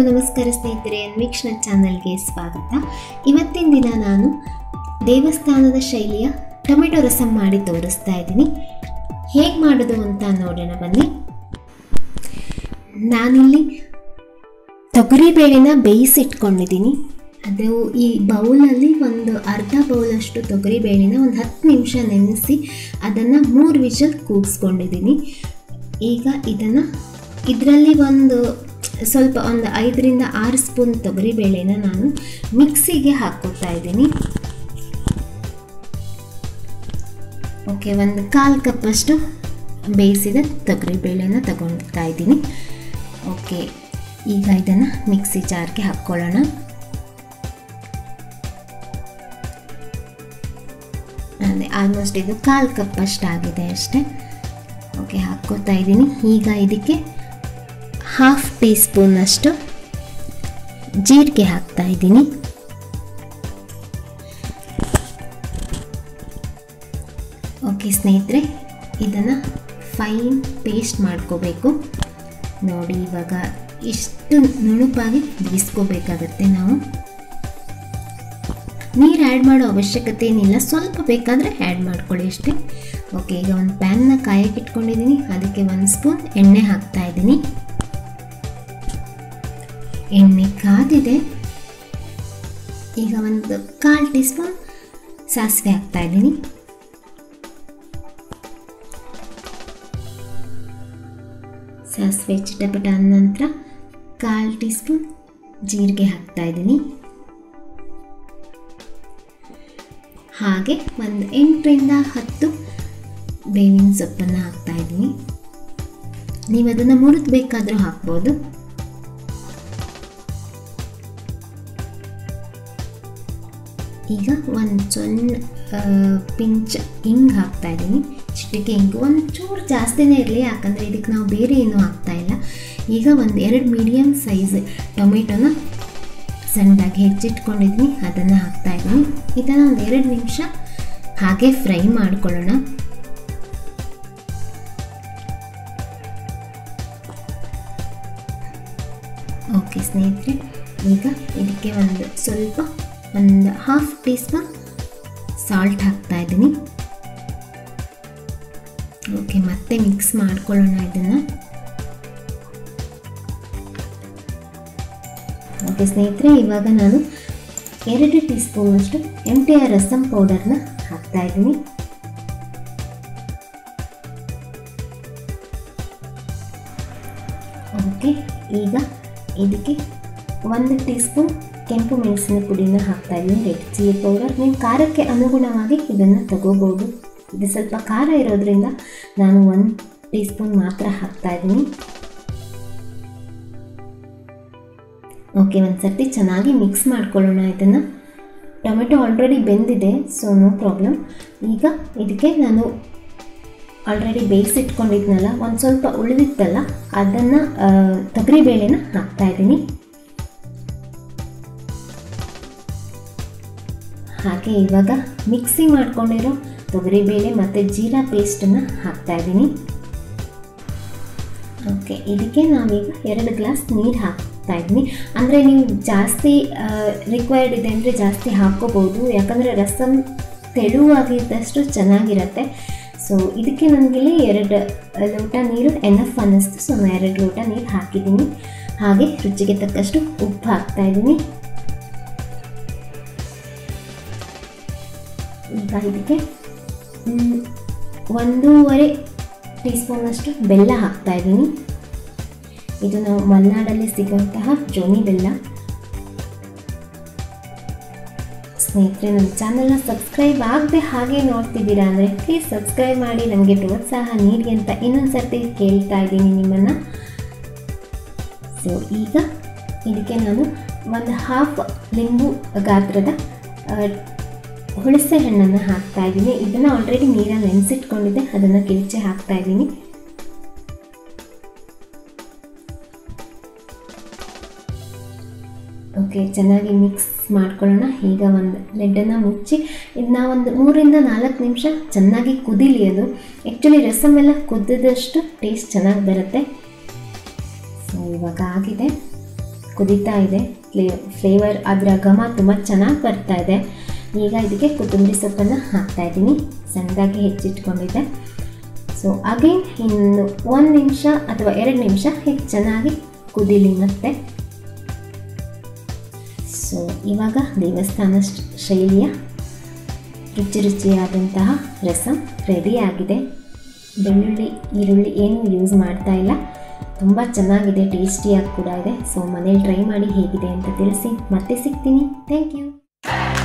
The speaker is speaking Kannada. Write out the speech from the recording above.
ನಮಸ್ಕಾರ ಸ್ನೇಹಿತರೆ ಅನ್ವೀಕ್ಷಣ ಚಾನಲ್ಗೆ ಸ್ವಾಗತ ಇವತ್ತಿನ ದಿನ ನಾನು ದೇವಸ್ಥಾನದ ಶೈಲಿಯ ಟೊಮೆಟೊ ರಸಂ ಮಾಡಿ ತೋರಿಸ್ತಾ ಇದ್ದೀನಿ ಹೇಗೆ ಮಾಡೋದು ಅಂತ ನೋಡೋಣ ಬನ್ನಿ ನಾನಿಲ್ಲಿ ತೊಗರಿಬೇಳೆನ ಬೇಯಿಸಿಟ್ಕೊಂಡಿದ್ದೀನಿ ಅದು ಈ ಬೌಲಲ್ಲಿ ಒಂದು ಅರ್ಧ ಬೌಲಷ್ಟು ತೊಗರಿಬೇಳೆನ ಒಂದು ಹತ್ತು ನಿಮಿಷ ನೆನೆಸಿ ಅದನ್ನು ಮೂರು ವಿಷಲ್ ಕೂಗಿಸ್ಕೊಂಡಿದ್ದೀನಿ ಈಗ ಇದನ್ನು ಇದರಲ್ಲಿ ಒಂದು ಸ್ವಲ್ಪ ಒಂದು ಐದರಿಂದ ಆರು ಸ್ಪೂನ್ ತೊಗರಿಬೇಳೆನ ನಾನು ಮಿಕ್ಸಿಗೆ ಹಾಕ್ಕೊತಾ ಇದ್ದೀನಿ ಓಕೆ ಒಂದು ಕಾಲು ಕಪ್ಪಷ್ಟು ಬೇಯಿಸಿದ ತೊಗರಿಬೇಳೆನ ತಗೊಳ್ತಾ ಇದ್ದೀನಿ ಓಕೆ ಈಗ ಇದನ್ನು ಮಿಕ್ಸಿ ಜಾರ್ಗೆ ಹಾಕ್ಕೊಳ್ಳೋಣ ಅದೇ ಆಲ್ಮೋಸ್ಟ್ ಇದು ಕಾಲು ಕಪ್ಪಷ್ಟು ಆಗಿದೆ ಅಷ್ಟೇ ಓಕೆ ಹಾಕ್ಕೋತಾ ಇದ್ದೀನಿ ಈಗ ಇದಕ್ಕೆ ಹಾಫ್ ಟೀ ಸ್ಪೂನಷ್ಟು ಜೀರಿಗೆ ಹಾಕ್ತಾ ಇದ್ದೀನಿ ಓಕೆ ಸ್ನೇಹಿತರೆ ಇದನ್ನು ಫೈನ್ ಪೇಸ್ಟ್ ಮಾಡ್ಕೋಬೇಕು ನೋಡಿ ಇವಾಗ ಇಷ್ಟು ನುಣುಪಾಗಿ ಬೀಸ್ಕೋಬೇಕಾಗತ್ತೆ ನಾವು ನೀರು ಆ್ಯಡ್ ಮಾಡೋ ಅವಶ್ಯಕತೆ ಏನಿಲ್ಲ ಸ್ವಲ್ಪ ಬೇಕಾದರೆ ಆ್ಯಡ್ ಮಾಡ್ಕೊಳ್ಳಿ ಅಷ್ಟೇ ಓಕೆ ಈಗ ಒಂದು ಪ್ಯಾನ್ನ ಕಾಯಕ್ಕೆ ಇಟ್ಕೊಂಡಿದ್ದೀನಿ ಅದಕ್ಕೆ ಒಂದು ಸ್ಪೂನ್ ಎಣ್ಣೆ ಹಾಕ್ತಾ ಇದ್ದೀನಿ ಎಣ್ಣೆ ಕಾದಿದೆ ಈಗ ಒಂದು ಕಾಲು ಟೀ ಸ್ಪೂನ್ ಸಾಸಿವೆ ಹಾಕ್ತಾ ಇದ್ದೀನಿ ಸಾಸಿವೆ ಚಿಟಪಟ ಅಂದ ನಂತರ ಕಾಲು ಟೀ ಸ್ಪೂನ್ ಜೀರಿಗೆ ಹಾಕ್ತಾ ಇದ್ದೀನಿ ಹಾಗೆ ಒಂದು ಎಂಟರಿಂದ ಹತ್ತು ಬೇವಿನ ಸೊಪ್ಪನ್ನು ಹಾಕ್ತಾ ಇದ್ದೀನಿ ನೀವು ಅದನ್ನು ಮುರಿದು ಬೇಕಾದರೂ ಹಾಕ್ಬೋದು ಈಗ ಒಂದು ಸಣ್ಣ ಪಿಂಚ್ ಹಿಂಗ್ ಹಾಕ್ತಾ ಇದ್ದೀನಿ ಚಿಟಿಕೆ ಹಿಂಗು ಒಂದು ಚೂರು ಜಾಸ್ತಿನೇ ಇರಲಿ ಯಾಕಂದರೆ ಇದಕ್ಕೆ ನಾವು ಬೇರೆ ಏನೂ ಹಾಕ್ತಾ ಇಲ್ಲ ಈಗ ಒಂದು ಎರಡು ಮೀಡಿಯಮ್ ಸೈಜ್ ಟೊಮೆಟೊನ ಸಣ್ಣದಾಗಿ ಹೆಚ್ಚಿಟ್ಕೊಂಡಿದ್ದೀನಿ ಅದನ್ನು ಹಾಕ್ತಾ ಇದ್ದೀನಿ ಇದನ್ನು ಒಂದು ಎರಡು ನಿಮಿಷ ಹಾಗೆ ಫ್ರೈ ಮಾಡ್ಕೊಳ್ಳೋಣ ಓಕೆ ಸ್ನೇಹಿತರೆ ಈಗ ಇದಕ್ಕೆ ಒಂದು ಸ್ವಲ್ಪ ಒಂದು ಹಾಫ್ ಟೀ ಸ್ಪೂನ್ ಸಾಲ್ಟ್ ಹಾಕ್ತಾ ಇದ್ದೀನಿ ಓಕೆ ಮತ್ತೆ ಮಿಕ್ಸ್ ಮಾಡ್ಕೊಳ್ಳೋಣ ಇದನ್ನು ಓಕೆ ಸ್ನೇಹಿತರೆ ಇವಾಗ ನಾನು ಎರಡು ಟೀ ಸ್ಪೂನಷ್ಟು ಎಮ್ ಟಿ ಆರ್ ರಸಮ್ ಪೌಡರ್ನ ಹಾಕ್ತಾ ಇದ್ದೀನಿ ಓಕೆ ಈಗ ಇದಕ್ಕೆ ಒಂದು ಟೀ ಸ್ಪೂನ್ ಕೆಂಪು ಮೆಣಸಿನ ಪುಡಿನ ಹಾಕ್ತಾ ಇದ್ದೀನಿ ರೆಡ್ ಚಿಲ್ಲಿ ಪೌಡರ್ ನೀವು ಖಾರಕ್ಕೆ ಅನುಗುಣವಾಗಿ ಇದನ್ನು ತಗೋಬೋದು ಇದು ಸ್ವಲ್ಪ ಖಾರ ಇರೋದ್ರಿಂದ ನಾನು ಒಂದು ಟೀ ಸ್ಪೂನ್ ಮಾತ್ರ ಹಾಕ್ತಾ ಇದ್ದೀನಿ ಓಕೆ ಒಂದು ಸರ್ತಿ ಚೆನ್ನಾಗಿ ಮಿಕ್ಸ್ ಮಾಡ್ಕೊಳ್ಳೋಣ ಇದನ್ನು ಟೊಮೆಟೊ ಆಲ್ರೆಡಿ ಬೆಂದಿದೆ ಸೊ ನೋ ಪ್ರಾಬ್ಲಮ್ ಈಗ ಇದಕ್ಕೆ ನಾನು ಆಲ್ರೆಡಿ ಬೇಯಿಸಿಟ್ಕೊಂಡಿದ್ನಲ್ಲ ಒಂದು ಸ್ವಲ್ಪ ಉಳಿದಿತ್ತಲ್ಲ ಅದನ್ನು ತೊಗರಿಬೇಳೆನ ಹಾಕ್ತಾ ಇದ್ದೀನಿ ಹಾಗೆ ಇವಾಗ ಮಿಕ್ಸಿ ಮಾಡ್ಕೊಂಡಿರೋ ತೊಗರಿಬೇಳೆ ಮತ್ತು ಜೀರಾ ಪೇಸ್ಟನ್ನು ಹಾಕ್ತಾ ಇದ್ದೀನಿ ಓಕೆ ಇದಕ್ಕೆ ನಾವೀಗ ಎರಡು ಗ್ಲಾಸ್ ನೀರು ಹಾಕ್ತಾ ಇದ್ದೀನಿ ಅಂದರೆ ನೀವು ಜಾಸ್ತಿ ರಿಕ್ವೈರ್ಡ್ ಇದೆ ಅಂದರೆ ಜಾಸ್ತಿ ಹಾಕ್ಕೋಬೋದು ಯಾಕಂದರೆ ರಸಮ್ ತೆಳುವಾಗಿದ್ದಷ್ಟು ಚೆನ್ನಾಗಿರುತ್ತೆ ಸೊ ಇದಕ್ಕೆ ನನಗಿಲ್ಲಿ ಎರಡು ಲೋಟ ನೀರು ಎನಫ್ ಅನ್ನಿಸ್ತು ಸೊ ನಾನು ಎರಡು ಲೋಟ ನೀರು ಹಾಕಿದ್ದೀನಿ ಹಾಗೆ ರುಚಿಗೆ ತಕ್ಕಷ್ಟು ಉಪ್ಪು ಹಾಕ್ತಾ ಇದ್ದೀನಿ ಈಗ ಇದಕ್ಕೆ ಒಂದೂವರೆ ಟೀ ಸ್ಪೂನಷ್ಟು ಬೆಲ್ಲ ಹಾಕ್ತಾ ಇದ್ದೀನಿ ಇದು ನಾವು ಮಲೆನಾಡಲ್ಲಿ ಸಿಗುವಂತಹ ಜೋನಿ ಬೆಲ್ಲ ಸ್ನೇಹಿತರೆ ನಮ್ಮ ಚಾನಲ್ನ ಸಬ್ಸ್ಕ್ರೈಬ್ ಆಗದೆ ಹಾಗೆ ನೋಡ್ತಿದ್ದೀರಾ ಅಂದರೆ ಪ್ಲೀಸ್ ಸಬ್ಸ್ಕ್ರೈಬ್ ಮಾಡಿ ನಮಗೆ ಪ್ರೋತ್ಸಾಹ ನೀಡಿ ಅಂತ ಇನ್ನೊಂದು ಸರ್ತಿ ಕೇಳ್ತಾ ಇದ್ದೀನಿ ನಿಮ್ಮನ್ನು ಸೊ ಈಗ ಇದಕ್ಕೆ ನಾನು ಒಂದು ಹಾಫ್ ಲಿಂಬು ಗಾತ್ರದ ಹುಣಸೆ ಹಣ್ಣನ್ನು ಹಾಕ್ತಾ ಇದ್ದೀನಿ ಇದನ್ನು ಆಲ್ರೆಡಿ ನೀರಲ್ಲಿ ನೆನೆಸಿಟ್ಕೊಂಡಿದ್ದೆ ಅದನ್ನು ಕಿಲ್ಚೆ ಹಾಕ್ತಾ ಇದ್ದೀನಿ ಓಕೆ ಚೆನ್ನಾಗಿ ಮಿಕ್ಸ್ ಮಾಡ್ಕೊಳ್ಳೋಣ ಈಗ ಒಂದು ಲೆಡ್ಡನ್ನು ಮುಚ್ಚಿ ಇದನ್ನ ಒಂದು ಮೂರಿಂದ ನಾಲ್ಕು ನಿಮಿಷ ಚೆನ್ನಾಗಿ ಕುದೀಲಿ ಅದು ಆ್ಯಕ್ಚುಲಿ ರಸಮ್ ಎಲ್ಲ ಕುದ್ದಿದಷ್ಟು ಟೇಸ್ಟ್ ಚೆನ್ನಾಗಿ ಬರುತ್ತೆ ಸೊ ಇವಾಗ ಆಗಿದೆ ಕುದೀತಾ ಇದೆ ಫ್ಲೇ ಫ್ಲೇವರ್ ಅದರ ಘಮ ತುಂಬ ಚೆನ್ನಾಗಿ ಬರ್ತಾ ಇದೆ ಈಗ ಇದಕ್ಕೆ ಕೊತ್ತಂಬರಿ ಸೊಪ್ಪನ್ನು ಹಾಕ್ತಾ ಇದ್ದೀನಿ ಸಣ್ಣದಾಗಿ ಹೆಚ್ಚಿಟ್ಕೊಂಡಿದ್ದೆ ಸೊ ಅಗೈನ್ ಇನ್ನು ಒಂದು ನಿಮಿಷ ಅಥವಾ ಎರಡು ನಿಮಿಷ ಹೀಗೆ ಚೆನ್ನಾಗಿ ಕುದೀಲಿ ಮತ್ತೆ ಸೊ ಇವಾಗ ದೇವಸ್ಥಾನ ಶ- ಶೈಲಿಯ ರುಚಿ ರುಚಿಯಾದಂತಹ ರಸಂ ರೆಡಿ ಆಗಿದೆ ಬೆಳ್ಳುಳ್ಳಿ ಈರುಳ್ಳಿ ಏನೂ ಯೂಸ್ ಮಾಡ್ತಾ ಇಲ್ಲ ತುಂಬ ಚೆನ್ನಾಗಿದೆ ಟೇಸ್ಟಿಯಾಗಿ ಕೂಡ ಇದೆ ಸೊ ಮನೇಲಿ ಟ್ರೈ ಮಾಡಿ ಹೇಗಿದೆ ಅಂತ ತಿಳಿಸಿ ಮತ್ತೆ ಸಿಗ್ತೀನಿ ಥ್ಯಾಂಕ್ ಯು